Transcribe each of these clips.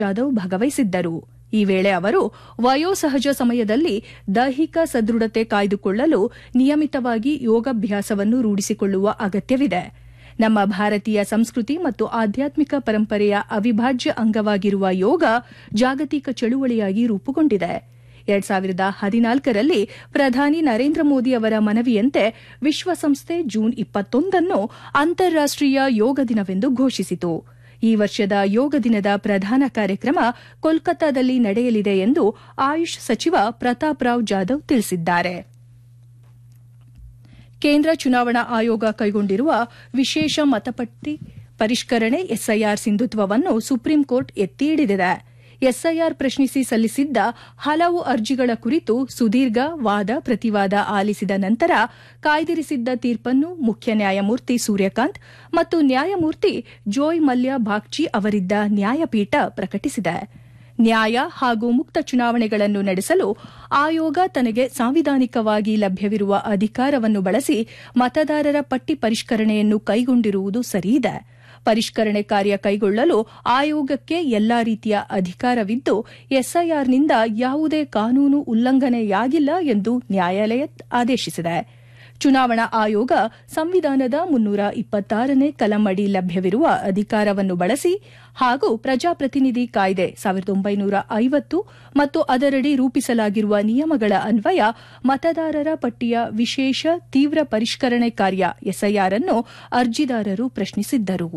ಜಾಧವ್ ಭಾಗವಹಿಸಿದ್ದರು ಈ ವೇಳೆ ಅವರು ವಯೋಸಹಜ ಸಮಯದಲ್ಲಿ ದೈಹಿಕ ಸದೃಢತೆ ಕಾಯ್ದುಕೊಳ್ಳಲು ನಿಯಮಿತವಾಗಿ ಯೋಗಾಭ್ಯಾಸವನ್ನು ರೂಢಿಸಿಕೊಳ್ಳುವ ಅಗತ್ಯವಿದೆ ನಮ್ಮ ಭಾರತೀಯ ಸಂಸ್ಕೃತಿ ಮತ್ತು ಆಧ್ಯಾತ್ಮಿಕ ಪರಂಪರೆಯ ಅವಿಭಾಜ್ಯ ಅಂಗವಾಗಿರುವ ಯೋಗ ಜಾಗತಿಕ ಚಳುವಳಿಯಾಗಿ ರೂಪುಗೊಂಡಿದೆ ಎರಡ್ ಸಾವಿರದ ಹದಿನಾಲ್ಕರಲ್ಲಿ ಪ್ರಧಾನಿ ನರೇಂದ್ರ ಮೋದಿ ಅವರ ಮನವಿಯಂತೆ ವಿಶ್ವಸಂಸ್ಥೆ ಜೂನ್ ಇಪ್ಪತ್ತೊಂದನ್ನು ಅಂತಾರಾಷ್ಟೀಯ ಯೋಗ ದಿನವೆಂದು ಘೋಷಿಸಿತು ಈ ವರ್ಷದ ಯೋಗ ದಿನದ ಪ್ರಧಾನ ಕಾರ್ಯಕ್ರಮ ಕೋಲ್ಕತ್ತಾದಲ್ಲಿ ನಡೆಯಲಿದೆ ಎಂದು ಆಯುಷ್ ಸಚಿವ ಪ್ರತಾಪ್ ರಾವ್ ಜಾಧವ್ ತಿಳಿಸಿದ್ದಾರೆ ಕೇಂದ್ರ ಚುನಾವಣಾ ಆಯೋಗ ಕೈಗೊಂಡಿರುವ ವಿಶೇಷ ಮತಪಟ್ಟಿ ಪರಿಷ್ಕರಣೆ ಎಸ್ಐಆರ್ ಸಿಂಧುತ್ವವನ್ನು ಸುಪ್ರೀಂ ಕೋರ್ಟ್ ಎತ್ತಿ ಹಿಡಿದಿದೆ ಎಸ್ಐಆರ್ ಪ್ರಶ್ನಿಸಿ ಸಲ್ಲಿಸಿದ್ದ ಹಲವು ಅರ್ಜಿಗಳ ಕುರಿತು ಸುದೀರ್ಘ ವಾದ ಪ್ರತಿವಾದ ಆಲಿಸಿದ ನಂತರ ಕಾಯ್ದಿರಿಸಿದ್ದ ತೀರ್ಪನ್ನು ಮುಖ್ಯ ನ್ಯಾಯಮೂರ್ತಿ ಸೂರ್ಯಕಾಂತ್ ಮತ್ತು ನ್ಯಾಯಮೂರ್ತಿ ಜೋಯ್ ಮಲ್ಯ ಬಾಗ್ಚಿ ಅವರಿದ್ದ ನ್ಯಾಯಪೀಠ ಪ್ರಕಟಿಸಿದೆ ನ್ಯಾಯ ಹಾಗೂ ಮುಕ್ತ ಚುನಾವಣೆಗಳನ್ನು ನಡೆಸಲು ಆಯೋಗ ತನಗೆ ಸಾಂವಿಧಾನಿಕವಾಗಿ ಲಭ್ಯವಿರುವ ಅಧಿಕಾರವನ್ನು ಬಳಸಿ ಮತದಾರರ ಪಟ್ಟಿ ಪರಿಷ್ಕರಣೆಯನ್ನು ಕೈಗೊಂಡಿರುವುದು ಸರಿಯಿದೆ ಪರಿಷ್ಕರಣೆ ಕಾರ್ಯ ಕೈಗೊಳ್ಳಲು ಆಯೋಗಕ್ಕೆ ಎಲ್ಲಾ ರೀತಿಯ ಅಧಿಕಾರವಿದ್ದು ಎಸ್ಐಆರ್ನಿಂದ ಯಾವುದೇ ಕಾನೂನು ಉಲ್ಲಂಘನೆಯಾಗಿಲ್ಲ ಎಂದು ನ್ಯಾಯಾಲಯ ಆದೇಶಿಸಿದೆ ಚುನಾವಣಾ ಆಯೋಗ ಸಂವಿಧಾನದ ಮುನ್ನೂರ ಇಪ್ಪತ್ತಾರನೇ ಕಲಂ ಅಡಿ ಲಭ್ಯವಿರುವ ಅಧಿಕಾರವನ್ನು ಬಳಸಿ ಹಾಗೂ ಪ್ರಜಾಪ್ರತಿನಿಧಿ ಕಾಯ್ದೆ ಸಾವಿರದ ಒಂಬೈನೂರ ಐವತ್ತು ಮತ್ತು ಅದರಡಿ ರೂಪಿಸಲಾಗಿರುವ ನಿಯಮಗಳ ಅನ್ವಯ ಮತದಾರರ ಪಟ್ಟಿಯ ವಿಶೇಷ ತೀವ್ರ ಪರಿಷ್ಕರಣೆ ಕಾರ್ಯ ಎಸ್ಐಆರ್ ಅನ್ನು ಅರ್ಜಿದಾರರು ಪ್ರಶ್ನಿಸಿದ್ದರು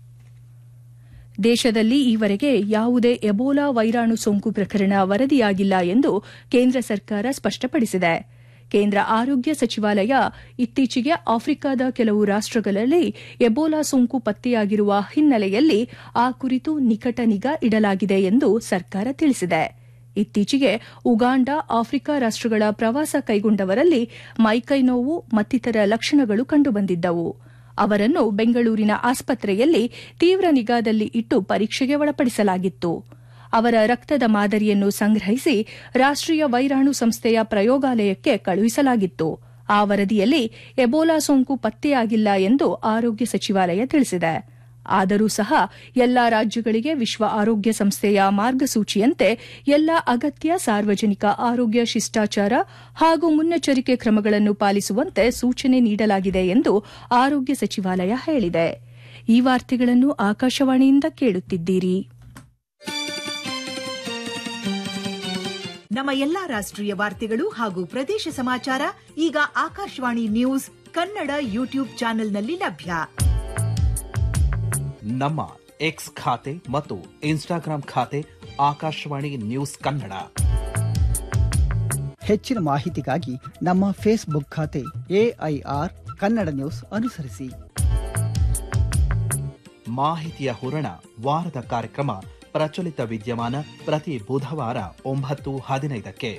ದೇಶದಲ್ಲಿ ಈವರೆಗೆ ಯಾವುದೇ ಎಬೋಲಾ ವೈರಾಣು ಸೋಂಕು ಪ್ರಕರಣ ವರದಿಯಾಗಿಲ್ಲ ಎಂದು ಕೇಂದ್ರ ಸರ್ಕಾರ ಸ್ಪಷ್ಟಪಡಿಸಿದೆ ಕೇಂದ್ರ ಆರೋಗ್ಯ ಸಚಿವಾಲಯ ಇತ್ತೀಚೆಗೆ ಆಫ್ರಿಕಾದ ಕೆಲವು ರಾಷ್ಟಗಳಲ್ಲಿ ಎಬೋಲಾ ಸೋಂಕು ಪತ್ತೆಯಾಗಿರುವ ಹಿನ್ನೆಲೆಯಲ್ಲಿ ಆ ಕುರಿತು ನಿಕಟ ನಿಗಾ ಇಡಲಾಗಿದೆ ಎಂದು ಸರ್ಕಾರ ತಿಳಿಸಿದೆ ಇತ್ತೀಚೆಗೆ ಉಗಾಂಡ ಆಫ್ರಿಕಾ ರಾಷ್ಟಗಳ ಪ್ರವಾಸ ಕೈಗೊಂಡವರಲ್ಲಿ ಮೈಕೈ ನೋವು ಮತ್ತಿತರ ಲಕ್ಷಣಗಳು ಕಂಡುಬಂದಿದ್ದವು ಅವರನ್ನು ಬೆಂಗಳೂರಿನ ಆಸ್ಪತ್ರೆಯಲ್ಲಿ ತೀವ್ರ ನಿಗಾದಲ್ಲಿ ಇಟ್ಟು ಪರೀಕ್ಷೆಗೆ ಒಳಪಡಿಸಲಾಗಿತ್ತು ಅವರ ರಕ್ತದ ಮಾದರಿಯನ್ನು ಸಂಗ್ರಹಿಸಿ ರಾಷ್ಟೀಯ ವೈರಾಣು ಸಂಸ್ಥೆಯ ಪ್ರಯೋಗಾಲಯಕ್ಕೆ ಕಳುಹಿಸಲಾಗಿತ್ತು ಆ ವರದಿಯಲ್ಲಿ ಎಬೋಲಾ ಸೋಂಕು ಪತ್ತೆಯಾಗಿಲ್ಲ ಎಂದು ಆರೋಗ್ಯ ಸಚಿವಾಲಯ ತಿಳಿಸಿದೆ ಆದರೂ ಸಹ ಎಲ್ಲಾ ರಾಜ್ಯಗಳಿಗೆ ವಿಶ್ವ ಆರೋಗ್ಯ ಸಂಸ್ಥೆಯ ಮಾರ್ಗಸೂಚಿಯಂತೆ ಎಲ್ಲಾ ಅಗತ್ಯ ಸಾರ್ವಜನಿಕ ಆರೋಗ್ಯ ಶಿಷ್ಟಾಚಾರ ಹಾಗೂ ಮುನ್ನೆಚ್ಚರಿಕೆ ಕ್ರಮಗಳನ್ನು ಪಾಲಿಸುವಂತೆ ಸೂಚನೆ ನೀಡಲಾಗಿದೆ ಎಂದು ಆರೋಗ್ಯ ಸಚಿವಾಲಯ ಹೇಳಿದೆ ಈ ವಾರ್ತೆಗಳನ್ನು ಆಕಾಶವಾಣಿಯಿಂದ ಕೇಳುತ್ತಿದ್ದೀರಿ ನಮ್ಮ ಎಲ್ಲಾ ರಾಷ್ಟ್ರೀಯ ವಾರ್ತೆಗಳು ಹಾಗೂ ಪ್ರದೇಶ ಸಮಾಚಾರ ಈಗ ಆಕಾಶವಾಣಿ ನ್ಯೂಸ್ ಕನ್ನಡ ಯೂಟ್ಯೂಬ್ ಚಾನೆಲ್ನಲ್ಲಿ ಲಭ್ಯ ನಮ್ಮ ಎಕ್ಸ್ ಖಾತೆ ಮತ್ತು ಇನ್ಸ್ಟಾಗ್ರಾಂ ಖಾತೆ ಆಕಾಶವಾಣಿ ನ್ಯೂಸ್ ಕನ್ನಡ ಹೆಚ್ಚಿನ ಮಾಹಿತಿಗಾಗಿ ನಮ್ಮ ಫೇಸ್ಬುಕ್ ಖಾತೆ ಎಐಆರ್ ಕನ್ನಡ ನ್ಯೂಸ್ ಅನುಸರಿಸಿ ಮಾಹಿತಿಯ ಹೂರಣ ವಾರದ ಕಾರ್ಯಕ್ರಮ ಪ್ರಚಲಿತ ವಿದ್ಯಮಾನ ಪ್ರತಿ ಬುಧವಾರ ಒಂಬತ್ತು ಹದಿನೈದಕ್ಕೆ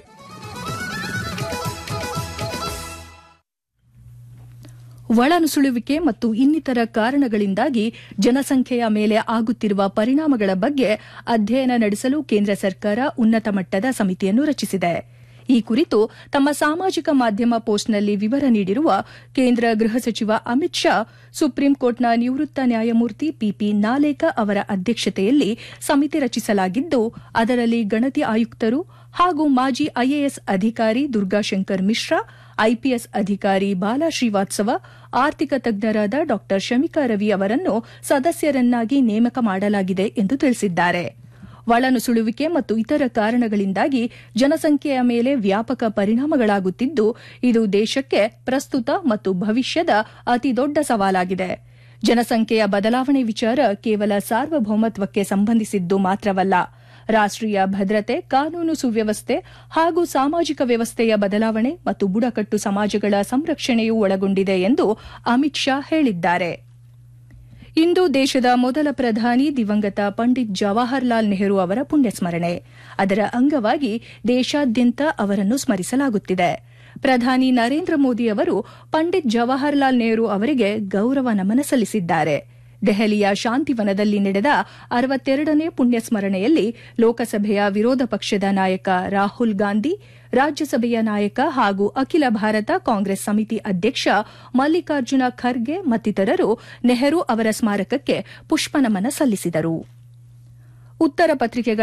ಒಳನುಸುಳುವಿಕೆ ಮತ್ತು ಇನ್ನಿತರ ಕಾರಣಗಳಿಂದಾಗಿ ಜನಸಂಖ್ಯೆಯ ಮೇಲೆ ಆಗುತ್ತಿರುವ ಪರಿಣಾಮಗಳ ಬಗ್ಗೆ ಅಧ್ಯಯನ ನಡೆಸಲು ಕೇಂದ್ರ ಸರ್ಕಾರ ಉನ್ನತ ಮಟ್ಟದ ಸಮಿತಿಯನ್ನು ರಚಿಸಿದೆ ಈ ಕುರಿತು ತಮ್ಮ ಸಾಮಾಜಿಕ ಮಾಧ್ಯಮ ಪೋಸ್ಟ್ನಲ್ಲಿ ವಿವರ ನೀಡಿರುವ ಕೇಂದ್ರ ಗೃಹ ಸಚಿವ ಅಮಿತ್ ಶಾ ಸುಪ್ರೀಂ ಕೋರ್ಟ್ನ ನಿವೃತ್ತ ನ್ಯಾಯಮೂರ್ತಿ ಪಿಪಿ ನಾಲೇಕ ಅವರ ಅಧ್ಯಕ್ಷತೆಯಲ್ಲಿ ಸಮಿತಿ ರಚಿಸಲಾಗಿದ್ದು ಅದರಲ್ಲಿ ಗಣತಿ ಆಯುಕ್ತರು ಹಾಗೂ ಮಾಜಿ ಐಎಎಸ್ ಅಧಿಕಾರಿ ದುರ್ಗಾಶಂಕರ್ ಮಿಶ್ರಾ ಐಪಿಎಸ್ ಅಧಿಕಾರಿ ಬಾಲಾ ಶ್ರೀವಾತ್ಸವ ಆರ್ಥಿಕ ತಜ್ಞರಾದ ಡಾ ಶಮಿಕಾ ರವಿ ಅವರನ್ನು ಸದಸ್ಯರನ್ನಾಗಿ ನೇಮಕ ಮಾಡಲಾಗಿದೆ ಎಂದು ತಿಳಿಸಿದ್ದಾರೆ ಒಳನುಸುಳುವಿಕೆ ಮತ್ತು ಇತರ ಕಾರಣಗಳಿಂದಾಗಿ ಜನಸಂಖ್ಯೆಯ ಮೇಲೆ ವ್ಯಾಪಕ ಪರಿಣಾಮಗಳಾಗುತ್ತಿದ್ದು ಇದು ದೇಶಕ್ಕೆ ಪ್ರಸ್ತುತ ಮತ್ತು ಭವಿಷ್ಯದ ಅತಿದೊಡ್ಡ ಸವಾಲಾಗಿದೆ ಜನಸಂಖ್ಯೆಯ ಬದಲಾವಣೆ ವಿಚಾರ ಕೇವಲ ಸಾರ್ವಭೌಮತ್ವಕ್ಕೆ ಸಂಬಂಧಿಸಿದ್ದು ಮಾತ್ರವಲ್ಲ ರಾಷ್ಟೀಯ ಭದ್ರತೆ ಕಾನೂನು ಸುವ್ಯವಸ್ಥೆ ಹಾಗೂ ಸಾಮಾಜಿಕ ವ್ಯವಸ್ಥೆಯ ಬದಲಾವಣೆ ಮತ್ತು ಬುಡಕಟ್ಟು ಸಮಾಜಗಳ ಸಂರಕ್ಷಣೆಯೂ ಒಳಗೊಂಡಿದೆ ಎಂದು ಅಮಿತ್ ಶಾ ಹೇಳಿದ್ದಾರೆ ಇಂದು ದೇಶದ ಮೊದಲ ಪ್ರಧಾನಿ ದಿವಂಗತ ಪಂಡಿತ್ ಜವಾಹರ್ಲಾಲ್ ನೆಹರು ಅವರ ಪುಣ್ಯಸ್ಮರಣೆ ಅದರ ಅಂಗವಾಗಿ ದೇಶಾದ್ಯಂತ ಅವರನ್ನು ಸ್ಮರಿಸಲಾಗುತ್ತಿದೆ ಪ್ರಧಾನಿ ನರೇಂದ್ರ ಮೋದಿ ಅವರು ಪಂಡಿತ್ ಜವಾಹರ್ಲಾಲ್ ನೆಹರು ಅವರಿಗೆ ಗೌರವ ನಮನ ಸಲ್ಲಿಸಿದ್ದಾರೆ ದೆಹಲಿಯ ಶಾಂತಿವನದಲ್ಲಿ ನಡೆದ ಅರವತ್ತೆರಡನೇ ಪುಣ್ಯಸ್ಮರಣೆಯಲ್ಲಿ ಲೋಕಸಭೆಯ ವಿರೋಧ ಪಕ್ಷದ ನಾಯಕ ರಾಹುಲ್ ಗಾಂಧಿ ರಾಜ್ಯಸಭೆಯ ನಾಯಕ ಹಾಗೂ ಅಖಿಲ ಭಾರತ ಕಾಂಗ್ರೆಸ್ ಸಮಿತಿ ಅಧ್ಯಕ್ಷ ಮಲ್ಲಿಕಾರ್ಜುನ ಖರ್ಗೆ ಮತ್ತಿತರರು ನೆಹರು ಅವರ ಸ್ಮಾರಕಕ್ಕೆ ಪುಷ್ಪನಮನ ಸಲ್ಲಿಸಿದರು ಉತ್ತರ ಪತ್ರಿಕೆಗಳ